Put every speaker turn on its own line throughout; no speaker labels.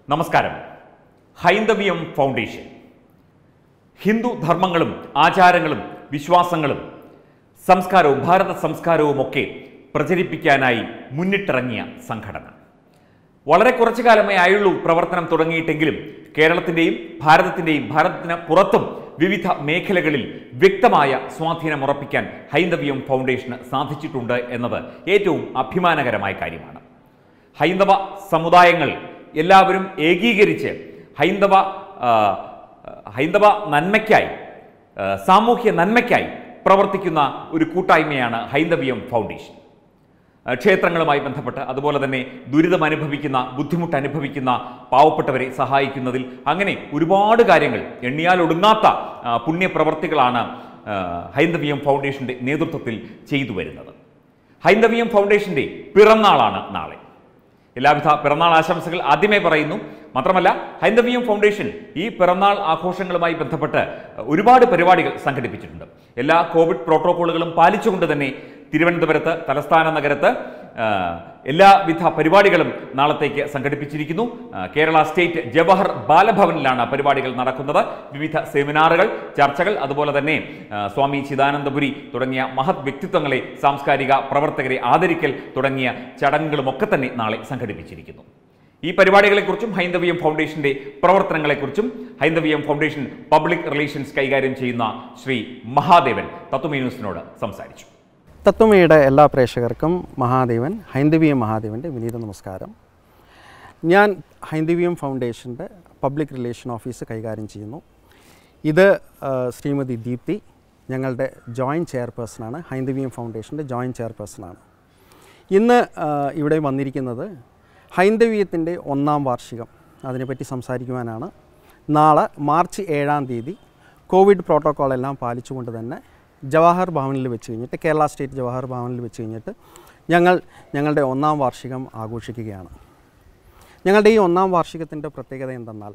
നമസ്കാരം ഹൈന്ദവീയം ഫൗണ്ടേഷൻ ഹിന്ദു ധർമ്മങ്ങളും ആചാരങ്ങളും വിശ്വാസങ്ങളും സംസ്കാരവും ഭാരത സംസ്കാരവും ഒക്കെ പ്രചരിപ്പിക്കാനായി മുന്നിട്ടിറങ്ങിയ സംഘടന വളരെ കുറച്ചു കാലമേ ആയുള്ളൂ പ്രവർത്തനം തുടങ്ങിയിട്ടെങ്കിലും കേരളത്തിൻ്റെയും ഭാരതത്തിൻ്റെയും ഭാരതത്തിന് പുറത്തും വിവിധ മേഖലകളിൽ വ്യക്തമായ സ്വാധീനം ഉറപ്പിക്കാൻ ഹൈന്ദവീയം ഫൗണ്ടേഷന് സാധിച്ചിട്ടുണ്ട് എന്നത് ഏറ്റവും അഭിമാനകരമായ കാര്യമാണ് ഹൈന്ദവ സമുദായങ്ങൾ എല്ലാവരും ഏകീകരിച്ച് ഹൈന്ദവ ആ, ഹൈന്ദവ നന്മയ്ക്കായി ആ, സാമൂഹ്യ നന്മയ്ക്കായി പ്രവർത്തിക്കുന്ന ഒരു കൂട്ടായ്മയാണ് ഹൈന്ദവീയം ഫൗണ്ടേഷൻ ആ, ക്ഷേത്രങ്ങളുമായി ബന്ധപ്പെട്ട് അതുപോലെ തന്നെ ദുരിതം അനുഭവിക്കുന്ന ബുദ്ധിമുട്ട് അനുഭവിക്കുന്ന പാവപ്പെട്ടവരെ സഹായിക്കുന്നതിൽ അങ്ങനെ ഒരുപാട് കാര്യങ്ങൾ എണ്ണിയാൽ ഒടുങ്ങാത്ത ആ, പുണ്യപ്രവർത്തികളാണ് ആ, ഹൈന്ദവീയം ഫൗണ്ടേഷന്റെ നേതൃത്വത്തിൽ ചെയ്തു വരുന്നത് ഹൈന്ദവീയം ഫൗണ്ടേഷന്റെ പിറന്നാളാണ് നാളെ എല്ലാവിധ പിറന്നാൾ ആശംസകൾ ആദ്യമേ പറയുന്നു മാത്രമല്ല ഹൈന്ദവീയം ഫൗണ്ടേഷൻ ഈ പിറന്നാൾ ആഘോഷങ്ങളുമായി ബന്ധപ്പെട്ട് ഒരുപാട് പരിപാടികൾ സംഘടിപ്പിച്ചിട്ടുണ്ട് എല്ലാ കോവിഡ് പ്രോട്ടോക്കോളുകളും പാലിച്ചുകൊണ്ട് തന്നെ തിരുവനന്തപുരത്ത് തലസ്ഥാന നഗരത്ത് ആ, എല്ലാവിധ പരിപാടികളും നാളത്തേക്ക് സംഘടിപ്പിച്ചിരിക്കുന്നു ആ, കേരള സ്റ്റേറ്റ് ജവഹർ ബാലഭവനിലാണ് പരിപാടികൾ നടക്കുന്നത് വിവിധ സെമിനാറുകൾ ചർച്ചകൾ അതുപോലെ തന്നെ ആ, സ്വാമി ചിദാനന്ദപുരി തുടങ്ങിയ മഹത് വ്യക്തിത്വങ്ങളെ സാംസ്കാരിക പ്രവർത്തകരെ ആദരിക്കൽ തുടങ്ങിയ ചടങ്ങുകളുമൊക്കെ തന്നെ നാളെ സംഘടിപ്പിച്ചിരിക്കുന്നു ഈ പരിപാടികളെക്കുറിച്ചും ഹൈന്ദവീയം ഫൗണ്ടേഷന്റെ പ്രവർത്തനങ്ങളെക്കുറിച്ചും ഹൈന്ദവീയം ഫൗണ്ടേഷൻ പബ്ലിക് റിലേഷൻസ് കൈകാര്യം ചെയ്യുന്ന ശ്രീ മഹാദേവൻ തത്വമേ ന്യൂസിനോട് സംസാരിച്ചു
തത്വമയുടെ എല്ലാ പ്രേക്ഷകർക്കും മഹാദേവൻ ഹൈന്ദവീയം മഹാദേവൻ്റെ വിനീത നമസ്കാരം ഞാൻ ഹൈന്ദവീയം ഫൗണ്ടേഷൻ്റെ പബ്ലിക് റിലേഷൻ ഓഫീസ് കൈകാര്യം ചെയ്യുന്നു ഇത് ആ, ശ്രീമതി ദീപ്തി ഞങ്ങളുടെ ജോയിൻറ്റ് ചെയർപേഴ്സണാണ് ഹൈന്ദവീയം ഫൗണ്ടേഷൻ്റെ ജോയിൻറ്റ് ചെയർപേഴ്സണാണ് ഇന്ന് ആ, ഇവിടെ വന്നിരിക്കുന്നത് ഹൈന്ദവീയത്തിൻ്റെ ഒന്നാം വാർഷികം അതിനെപ്പറ്റി സംസാരിക്കുവാനാണ് നാളെ മാർച്ച് ഏഴാം തീയതി കോവിഡ് പ്രോട്ടോക്കോൾ എല്ലാം പാലിച്ചുകൊണ്ട് തന്നെ ജവഹർ ഭവനിൽ വെച്ച് കഴിഞ്ഞിട്ട് കേരള സ്റ്റേറ്റ് ജവഹർ ഭവനിൽ വെച്ച് കഴിഞ്ഞിട്ട് ഞങ്ങൾ ഞങ്ങളുടെ ഒന്നാം വാർഷികം ആഘോഷിക്കുകയാണ് ഞങ്ങളുടെ ഈ ഒന്നാം വാർഷികത്തിൻ്റെ പ്രത്യേകത എന്തെന്നാൽ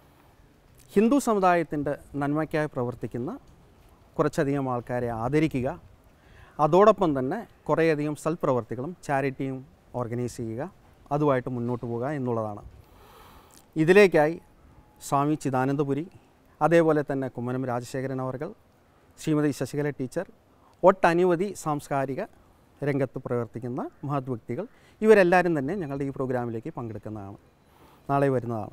ഹിന്ദു സമുദായത്തിൻ്റെ നന്മയ്ക്കായി പ്രവർത്തിക്കുന്ന കുറച്ചധികം ആൾക്കാരെ ആദരിക്കുക അതോടൊപ്പം തന്നെ കുറേയധികം സൽപ്രവർത്തികളും ചാരിറ്റിയും ഓർഗനൈസ് ചെയ്യുക അതുമായിട്ട് മുന്നോട്ട് പോകുക എന്നുള്ളതാണ് ഇതിലേക്കായി സ്വാമി ചിദാനന്ദപുരി അതേപോലെ തന്നെ കുമ്മനം രാജശേഖരൻ അവർകൾ ശ്രീമതി ശശികല ടീച്ചർ ഒട്ടനവധി സാംസ്കാരിക രംഗത്ത് പ്രവർത്തിക്കുന്ന മഹത് വ്യക്തികൾ ഇവരെല്ലാവരും തന്നെ ഞങ്ങളുടെ ഈ പ്രോഗ്രാമിലേക്ക് പങ്കെടുക്കുന്നതാണ് നാളെ വരുന്നതാണ്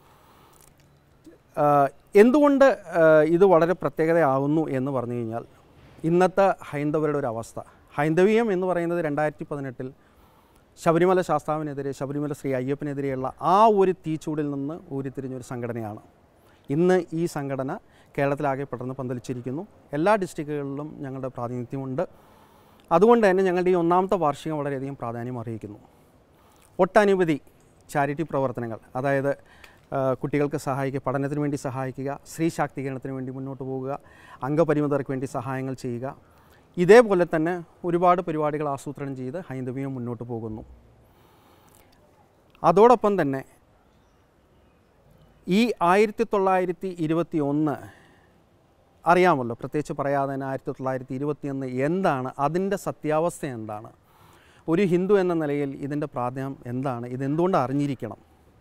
ആഹ് എന്തുകൊണ്ട് ആഹ് ഇത് വളരെ പ്രത്യേകതയാവുന്നു എന്ന് പറഞ്ഞു കഴിഞ്ഞാൽ ഇന്നത്തെ ഹൈന്ദവരുടെ ഒരു അവസ്ഥ ഹൈന്ദവീയം എന്ന് പറയുന്നത് രണ്ടായിരത്തി പതിനെട്ടിൽ ശബരിമല ശാസ്താവിനെതിരെ ശബരിമല ശ്രീ അയ്യപ്പനെതിരെയുള്ള ആ ഒരു തീച്ചൂടിൽ നിന്ന് ഊരിത്തിരിഞ്ഞൊരു സംഘടനയാണ് ഇന്ന് ഈ സംഘടന കേരളത്തിലാകെ പടർന്ന് പന്തലിച്ചിരിക്കുന്നു എല്ലാ ഡിസ്ട്രിക്റ്റുകളിലും ഞങ്ങളുടെ പ്രാതിനിധ്യമുണ്ട് അതുകൊണ്ട് തന്നെ ഞങ്ങളുടെ ഈ ഒന്നാമത്തെ വാർഷികം വളരെയധികം പ്രാധാന്യം അർഹിക്കുന്നു ഒട്ടനവധി ചാരിറ്റി പ്രവർത്തനങ്ങൾ അതായത് ആ, കുട്ടികൾക്ക് സഹായിക്കുക പഠനത്തിന് വേണ്ടി സഹായിക്കുക സ്ത്രീ ശാക്തീകരണത്തിന് വേണ്ടി മുന്നോട്ട് പോകുക അംഗപരിമിതർക്ക് വേണ്ടി സഹായങ്ങൾ ചെയ്യുക ഇതേപോലെ തന്നെ ഒരുപാട് പരിപാടികൾ ആസൂത്രണം ചെയ്ത് ഹൈന്ദവീയം മുന്നോട്ട് പോകുന്നു അതോടൊപ്പം തന്നെ ഈ ആയിരത്തി തൊള്ളായിരത്തി ഇരുപത്തി ഒന്ന് അറിയാമല്ലോ പ്രത്യേകിച്ച് പറയാതെ തന്നെ ആയിരത്തി തൊള്ളായിരത്തി ഇരുപത്തിയൊന്ന് എന്താണ് അതിൻ്റെ സത്യാവസ്ഥ എന്താണ് ഒരു ഹിന്ദു എന്ന നിലയിൽ ഇതിൻ്റെ പ്രാധാന്യം എന്താണ് ഇതെന്തുകൊണ്ട് അറിഞ്ഞിരിക്കണം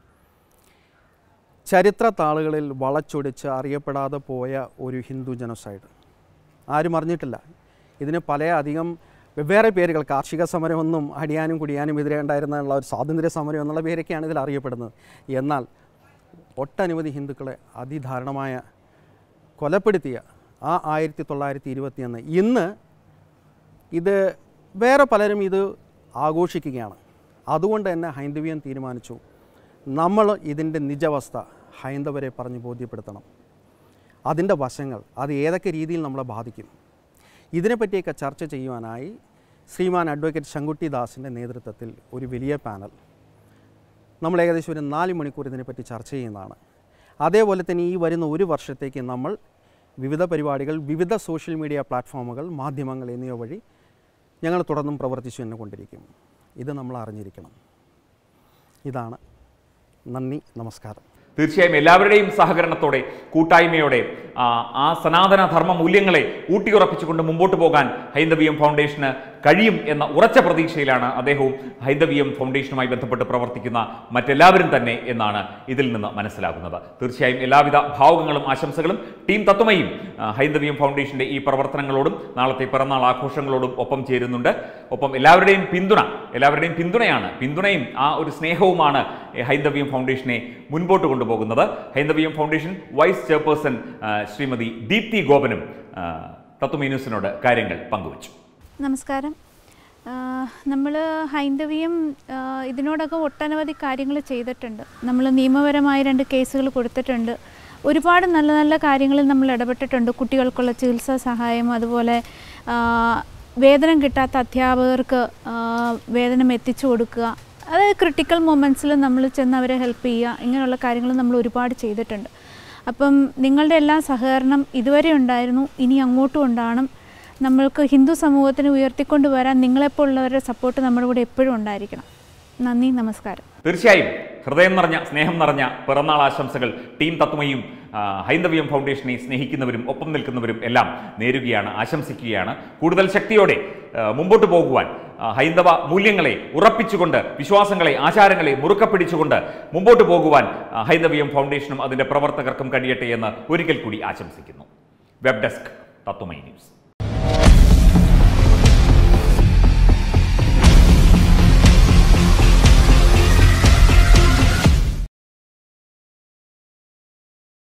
ചരിത്ര താളുകളിൽ വളച്ചൊടിച്ച് അറിയപ്പെടാതെ പോയ ഒരു ഹിന്ദു ജനസൈഡ് ആരും അറിഞ്ഞിട്ടില്ല ഇതിന് പല അധികം വെവ്വേറെ പേരുകൾ കാർഷിക സമരമൊന്നും അടിയാനും കുടിയാനും എതിരെ ഉണ്ടായിരുന്നുള്ള ഒരു സ്വാതന്ത്ര്യ സമരം എന്നുള്ള പേരൊക്കെയാണ് ഇതിൽ അറിയപ്പെടുന്നത് എന്നാൽ ഒട്ടനവധി ഹിന്ദുക്കളെ അതിദാരുണമായ കൊലപ്പെടുത്തിയ ആ ആയിരത്തി തൊള്ളായിരത്തി ഇരുപത്തിയൊന്ന് ഇന്ന് ഇത് വേറെ പലരും ഇത് ആഘോഷിക്കുകയാണ് അതുകൊണ്ട് തന്നെ ഹൈന്ദവീയം തീരുമാനിച്ചു നമ്മൾ ഇതിൻ്റെ നിജവസ്ഥ ഹൈന്ദവരെ പറഞ്ഞ് ബോധ്യപ്പെടുത്തണം അതിൻ്റെ വശങ്ങൾ അത് ഏതൊക്കെ രീതിയിൽ നമ്മളെ ബാധിക്കും ഇതിനെപ്പറ്റിയൊക്കെ ചർച്ച ചെയ്യുവാനായി ശ്രീമാൻ അഡ്വക്കേറ്റ് ശങ്കുട്ടി ദാസിൻ്റെ നേതൃത്വത്തിൽ ഒരു വലിയ പാനൽ നമ്മൾ ഏകദേശം ഒരു നാല് മണിക്കൂർ ഇതിനെപ്പറ്റി ചർച്ച ചെയ്യുന്നതാണ് അതേപോലെ തന്നെ ഈ വരുന്ന ഒരു വർഷത്തേക്ക് നമ്മൾ വിവിധ പരിപാടികൾ വിവിധ സോഷ്യൽ മീഡിയ പ്ലാറ്റ്ഫോമുകൾ മാധ്യമങ്ങൾ എന്നിവ വഴി ഞങ്ങൾ തുടർന്നും പ്രവർത്തിച്ചു തന്നെ കൊണ്ടിരിക്കും ഇത് നമ്മൾ അറിഞ്ഞിരിക്കണം ഇതാണ് നന്ദി നമസ്കാരം
തീർച്ചയായും എല്ലാവരുടെയും സഹകരണത്തോടെ കൂട്ടായ്മയോടെ ആ, ആ സനാതന ധർമ്മ മൂല്യങ്ങളെ ഊട്ടിയുറപ്പിച്ചുകൊണ്ട് മുമ്പോട്ട് പോകാൻ ഹൈന്ദവീയം ഫൗണ്ടേഷന് കഴിയും എന്ന ഉറച്ച പ്രതീക്ഷയിലാണ് അദ്ദേഹവും ഹൈന്ദവീയം ഫൗണ്ടേഷനുമായി ബന്ധപ്പെട്ട് പ്രവർത്തിക്കുന്ന മറ്റെല്ലാവരും തന്നെ എന്നാണ് ഇതിൽ നിന്ന് മനസ്സിലാകുന്നത് തീർച്ചയായും എല്ലാവിധ ഭാവുകങ്ങളും ആശംസകളും ടീം തത്വമയും ആ, ഹൈന്ദവീയം ഫൗണ്ടേഷന്റെ ഈ പ്രവർത്തനങ്ങളോടും നാളത്തെ പിറന്നാൾ ആഘോഷങ്ങളോടും ഒപ്പം ചേരുന്നുണ്ട് ഒപ്പം എല്ലാവരുടെയും പിന്തുണ എല്ലാവരുടെയും പിന്തുണയാണ് പിന്തുണയും ആ ഒരു സ്നേഹവുമാണ് ഈ ഹൈന്ദവീയം ഫൗണ്ടേഷനെ മുൻപോട്ട് കൊണ്ടുപോകുന്നത് ഹൈന്ദവീയം ഫൗണ്ടേഷൻ വൈസ് ചെയർപേഴ്സൺ ആ, ശ്രീമതി ദീപ്തി ഗോപനും ആ, തത്വമി ന്യൂസിനോട് കാര്യങ്ങൾ പങ്കുവച്ചു
നമസ്കാരം നമ്മൾ ഹൈന്ദവിയും ആ, ഇതിനോടൊക്കെ ഒട്ടനവധി കാര്യങ്ങൾ ചെയ്തിട്ടുണ്ട് നമ്മൾ നിയമപരമായ രണ്ട് കേസുകൾ കൊടുത്തിട്ടുണ്ട് ഒരുപാട് നല്ല നല്ല കാര്യങ്ങളിൽ നമ്മൾ ഇടപെട്ടിട്ടുണ്ട് കുട്ടികൾക്കുള്ള ചികിത്സാ സഹായം അതുപോലെ ആ, വേതനം കിട്ടാത്ത അധ്യാപകർക്ക് ആ, വേതനം എത്തിച്ചു കൊടുക്കുക അതായത് ക്രിട്ടിക്കൽ മൊമെൻറ്റ്സിൽ നമ്മൾ ചെന്ന് അവരെ ഹെൽപ്പ് ചെയ്യുക ഇങ്ങനെയുള്ള കാര്യങ്ങൾ നമ്മൾ ഒരുപാട് ചെയ്തിട്ടുണ്ട് അപ്പം നിങ്ങളുടെ എല്ലാ സഹകരണം ഇതുവരെ ഉണ്ടായിരുന്നു ഇനി അങ്ങോട്ടും ഉണ്ടാകണം നമ്മൾക്ക് ഹിന്ദു സമൂഹത്തിന് ഉയർത്തിക്കൊണ്ട് വരാൻ നിങ്ങളെപ്പോലുള്ളവരുടെ സപ്പോർട്ട് നമ്മുടെ കൂടെ എപ്പോഴും ഉണ്ടായിരിക്കണം നന്ദി നമസ്കാരം
തീർച്ചയായും ഹൃദയം നിറഞ്ഞ സ്നേഹം നിറഞ്ഞ പിറന്നാൾ ആശംസകൾ ടീം തത്വമയും ആ, ഹൈന്ദവീയം ഫൗണ്ടേഷനെ സ്നേഹിക്കുന്നവരും ഒപ്പം നിൽക്കുന്നവരും എല്ലാം നേരുകയാണ് ആശംസിക്കുകയാണ് കൂടുതൽ ശക്തിയോടെ ആ, മുമ്പോട്ട് പോകുവാൻ ആ, ഹൈന്ദവ മൂല്യങ്ങളെ ഉറപ്പിച്ചുകൊണ്ട് വിശ്വാസങ്ങളെ ആചാരങ്ങളെ മുറുക്ക പിടിച്ചുകൊണ്ട് മുമ്പോട്ട് പോകുവാൻ ആ, ഹൈന്ദവീയം ഫൗണ്ടേഷനും അതിൻ്റെ പ്രവർത്തകർക്കും കഴിയട്ടെ എന്ന് ഒരിക്കൽ കൂടി ആശംസിക്കുന്നു വെബ് ഡെസ്ക് തത്വമൈ ന്യൂസ്